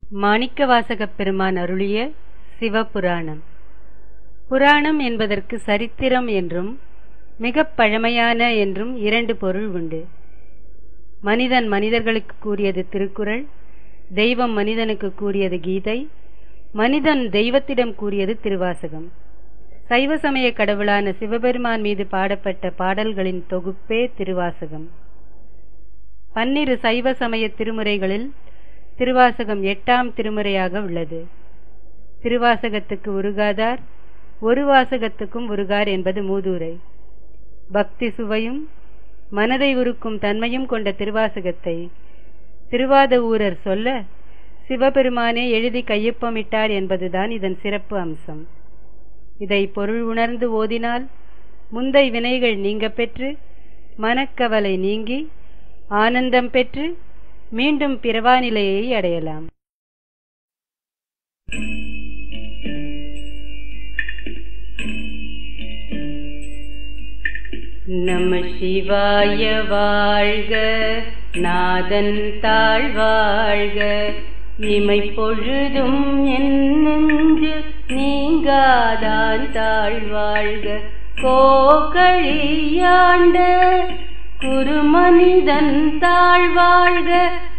மாணிக்கவாசகப் பெருமான் அருளிய சிவபுராணம் புராணம் என்பதற்கு சரித்திரம் என்றும் மிகப் பழமையான என்றும் இரண்டு பொருள் உண்டு மனிதன் மனிதர்களுக்கு கூறியது திருக்குறள் தெய்வம் மனிதனுக்கு கூறியது கீதை மனிதன் தெய்வத்திடம் கூறியது திருவாசகம் சைவ சமய கடவுளான சிவபெருமான் மீது பாடப்பட்ட பாடல்களின் தொகுப்பே திருவாசகம் பன்னிரு சைவ சமய திருமுறைகளில் திருவாசகம் எட்டாம் திருமுறையாக உள்ளது திருவாசகத்துக்கு உருகாதார் ஒரு வாசகத்துக்கும் உருகார் என்பது மூதூரை பக்தி சுவையும் மனதை உருக்கும் தன்மையும் கொண்ட திருவாசகத்தை திருவாத ஊரர் சொல்ல சிவபெருமானே எழுதி கையொப்பமிட்டார் என்பதுதான் இதன் சிறப்பு அம்சம் இதை பொருள் உணர்ந்து ஓதினால் முந்தை வினைகள் நீங்க பெற்று மனக்கவலை நீங்கி ஆனந்தம் பெற்று மீண்டும் பிறவா நிலையை அடையலாம் நம சிவாய வாழ்க நாதன் தாழ் வாழ்க இமை பொழுதும் என் நெஞ்சு நீங்காதான் தாழ் வாழ்க கோகழியாண்ட குருமனிதன் தாழ்வாழ்க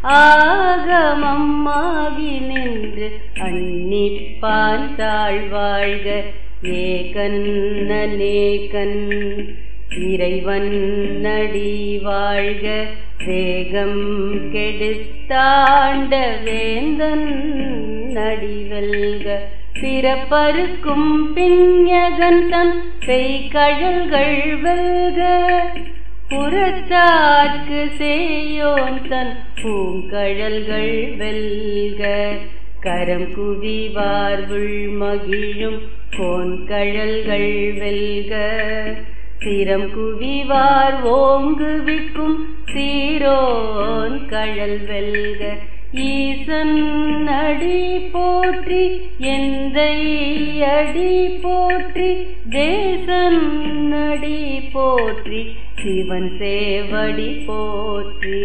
ஆகமம்மாகி நின்று அன்னிப்பான் தாழ்வாழ்க ஏகன் நேகன் இறைவன் நடி வாழ்க வேகம் கெடுத்தாண்ட வேந்தன் நடிவெல்க பிறப்பருக்கும் பிஞகன் தன் செய்கழல்கள் வெல்க புறத்தார்க்கு சேயோன் தன் பூங்கழல்கள் வெல்க கரம் குவிவார்வுள் மகிழும் கோன்கழல்கள் வெல்க சிரம் குவிவார் ஓங்குவிக்கும் சீரோன் கழல் வெல்க ஈசன் அடி போற்றி எந்தை அடி போற்றி தேசன் அடி போற்றி சிவன் சேவடி போற்றி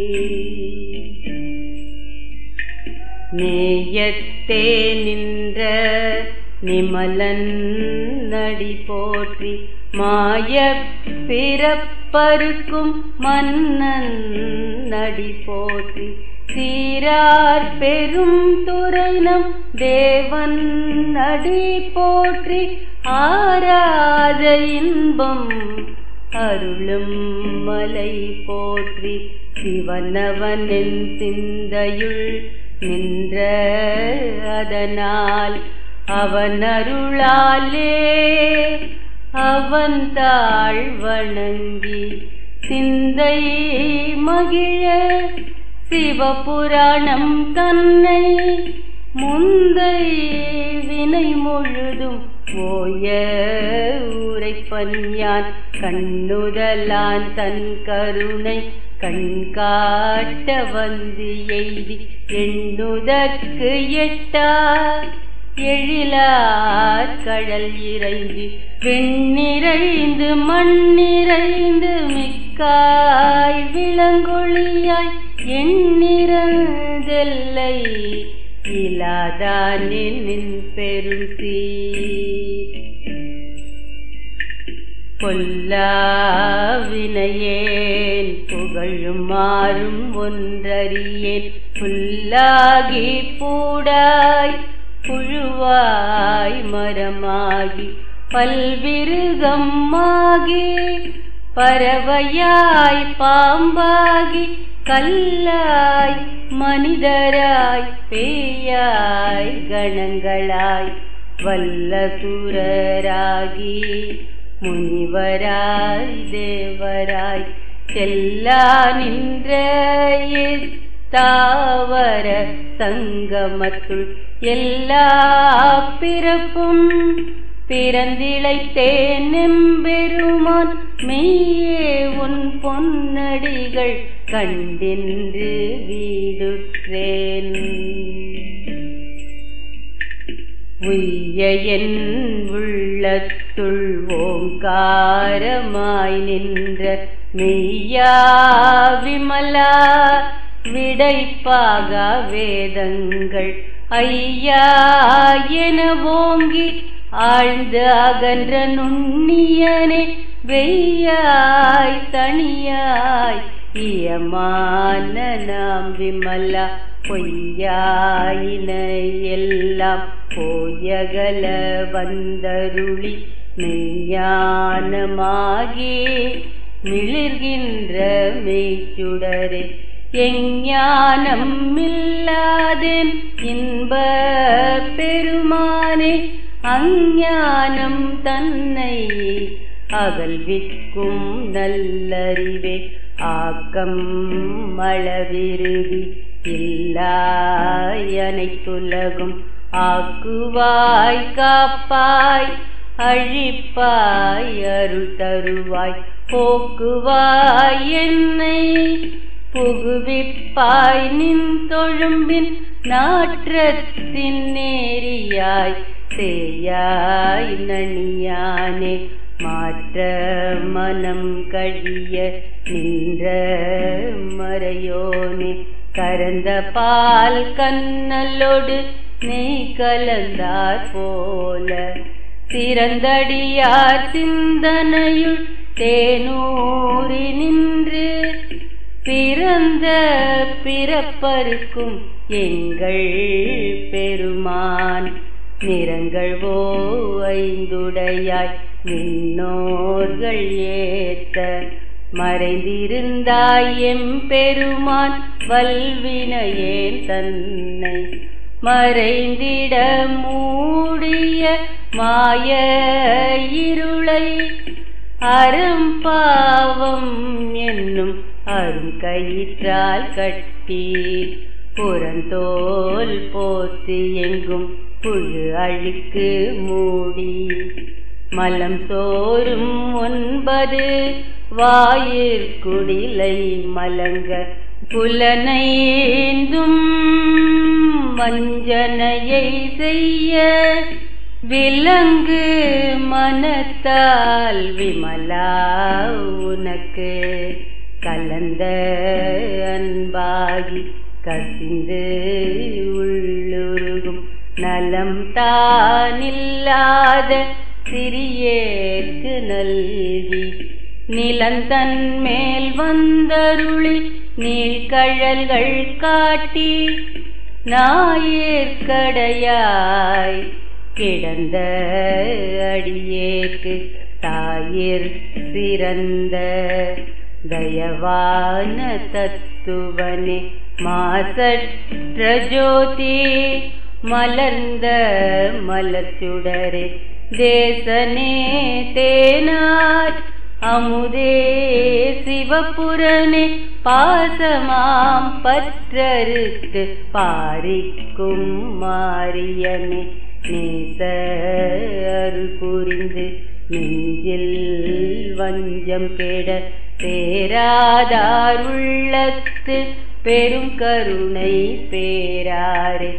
நேயத்தே நின்ற நிமலன் நடி போற்றி மாய பிறப்பருக்கும் மன்னன் நடி போற்றி சீரார் பெரும் துறைனம் தேவன் நடி போற்றி ஆராத இன்பம் அருளும் மலை போற்றி சிவனவனின் சிந்தையுள் நின்ற அதனால் அவன் அருளாலே அவன் தாழ் வணங்கி சிந்தை மகிழ சிவபுராணம் தன்னை முந்தை வினை முழுதும் ஓய உரைப்பன் யான் கண்ணுதலான் தன் கருணை கண் காட்ட வந்து எய்தி எண்ணுதற்கு எட்டா எழிலார் கடல் இறைஞ்சி வெண்ணிறைந்து மண்ணிறைந்து மிக்காய் விளங்கொழியாய் எண்ணிறந்தெல்லை இலாதானின் பெரும் சீர் பொல்லாவினையேன் புகழும் மாறும் ஒன்றறியேன் புல்லாகி பூடாய் புழுவாய் மரமாகி பல்விருகம்மாகி பறவையாய் பாம்பாகி கல்லாய் மனிதராய் பேயாய் கணங்களாய் வல்லசுரராகி முனிவராய் தேவராய் செல்லா நின்ற தாவர சங்கமத்துள் எல்லா பிறப்பும் பிறந்திழைத்தேன் எம்பெருமான் மெய்யே உன் பொன்னடிகள் கண்டின்று வீடுற்றேன் உய்ய என் உள்ளத்துள் ஓங்காரமாய் நின்ற மெய்யா விமலா விடைப்பாக வேதங்கள் ஐயா என ஓங்கி ஆழ்ந்து அகன்ற நுண்ணியனே வெய்யாய் தனியாய் இயமான நாம் விமலா பொய்யாயின எல்லாம் போயகல வந்தருளி மெய்ஞானமாகி மிளிர்கின்ற மெய்ச்சுடரே எஞ்ஞானம் இல்லாதேன் இன்ப பெருமானே அஞ்ஞானம் தன்னை அகல்விக்கும் நல்லறிவே ஆக்கம் அளவிருதி இல்லாய் அனைத்துலகும் ஆக்குவாய் காப்பாய் அழிப்பாய் அருள் தருவாய் போக்குவாய் என்னை புகுவிப்பாய் நின் தொழும்பின் நாற்றத்தின் நேரியாய் சேயாய் நனியானே மாற்ற மனம் கழிய நின்ற மறையோனே கரந்த பால் கண்ணலோடு நெய் கலந்தார் போல சிறந்தடியார் சிந்தனையுள் தேனூறி நின்று பிறந்த பிறப்பருக்கும் எங்கள் பெருமான் நிறங்கள் ஓ ஐந்துடையாய் விண்ணோர்கள் ஏத்த மறைந்திருந்தாய் எம் பெருமான் வல்வினையேன் தன்னை மறைந்திட மூடிய மாய இருளை அரும்பாவம் என்னும் அரும் கயிற்றால் கட்டி புறந்தோல் போத்து எங்கும் புழு அழுக்கு மூடி மலம் சோறும் ஒன்பது வாயிற்குடிலை மலங்க புலனைந்தும் வஞ்சனையை செய்ய விலங்கு மனத்தால் விமலா உனக்கு கலந்த அன்பாகி கசிந்து உள்ளுருகும் நலம் தானில்லாத சிறியேற்கு நல்கி நிலந்தன் மேல் வந்தருளி நீழ்கழல்கள் காட்டி நாயிற்கடையாய் கிடந்த அடியேற்கு தாயிற் சிறந்த தயவான தத்துவனே மாசற்ற ஜோதி மலர்ந்த மலர்ச்சுடரே தேசனே தேனார் அமுதே சிவபுரனே பாசமாம் பற்றறுத்து பாரிக்கும் மாரியனே நேச அருள் புரிந்து நெஞ்சில் வஞ்சம் கெட பேராதார் உள்ளத்து பெரும் கருணை பேராரே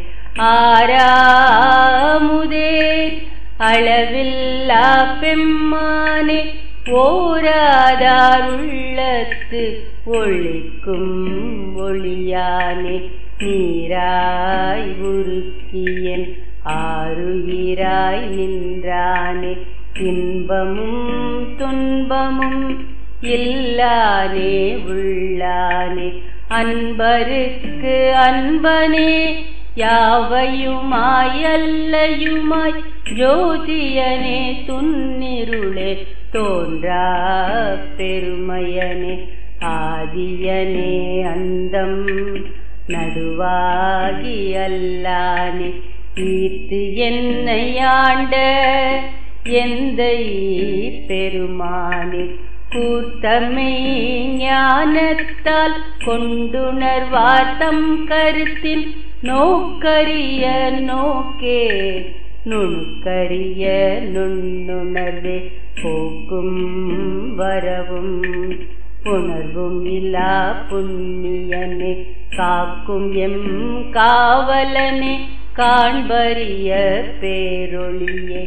ஆராமுதே அளவில்லா பெம்மானே ஓராதார் உள்ளத்து ஒளிக்கும் ஒளியானே நீராய் உருக்கியன் ஆறுயிராய் நின்றானே இன்பமும் துன்பமும் இல்லானே உள்ளானே அன்பருக்கு அன்பனே யாவையுமாய் அல்லையுமாய் ஜோதியனே துன்னிருளே தோன்றா பெருமையனே ஆதியனே அந்தம் நடுவாகி அல்லானே ஈர்த்து என்னை ஆண்ட எந்த பெருமானே கூர்த்தமை ஞானத்தால் கொண்டுணர்வார் தம் கருத்தின் நோக்கரிய நோக்கே நுணுக்கரிய நுண்ணுணர்வே போக்கும் வரவும் உணர்வும் இல்லா புண்ணியனே காக்கும் எம் காவலனே காண்பரிய பேரொளியே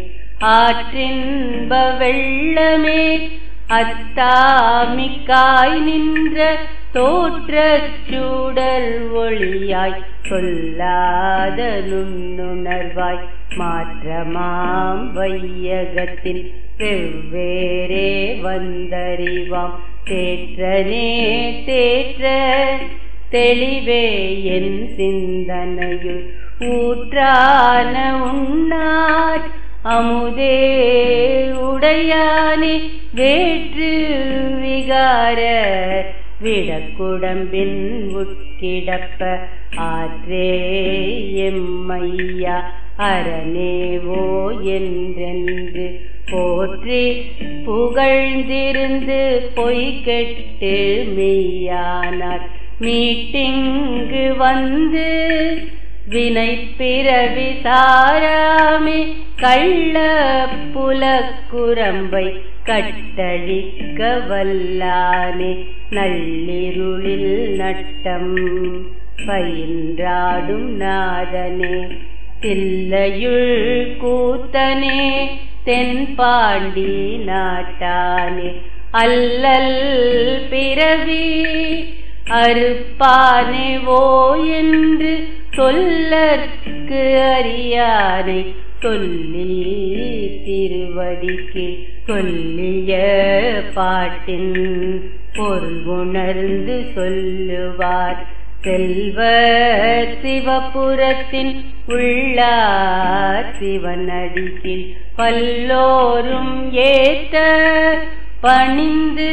ஆற்றின்ப வெள்ளமே அத்தாமிக்காய் நின்ற தோற்றச் சூடல் ஒளியாய் சொல்லாத நுண்ணுணர்வாய் மாற்றமாம் வையகத்தின் வெவ்வேறே வந்தறிவாம் தேற்றனே தேற்ற தெளிவே என் சிந்தனையுள் ஊற்றான உண்ணார் அமுதே உடையானே வேற்று விகார விடக்குடம்பின் உட்கிடப்ப ஆற்றே எம்மையா அரணேவோ என்றென்று போற்றி புகழ்ந்திருந்து பொய்கெட்டு மெய்யானார் மீட்டிங்கு வந்து வினை பிறவி சாராமே கள்ள புலக்குரம்பை கட்டழிக்க வல்லானே நள்ளிருளில் நட்டம் பயின்றாடும் நாதனே தில்லையுள் கூத்தனே தென்பாண்டி நாட்டானே அல்லல் பிறவி அறுப்பானே ஓ என்று சொல்லற்கு அறியானை சொல்லி திருவடிக்கு சொல்லிய பாட்டின் பொருள் உணர்ந்து சொல்லுவார் செல்வர் சிவபுரத்தின் உள்ளார் சிவனடிக்கில் பல்லோரும் ஏத்த பணிந்து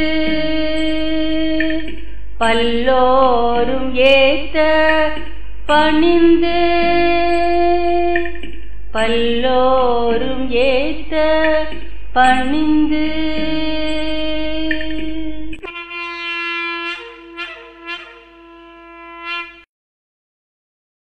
பல்லோரும் ஏத்த பணிந்து பல்லோரும் ஏத்த பணிந்து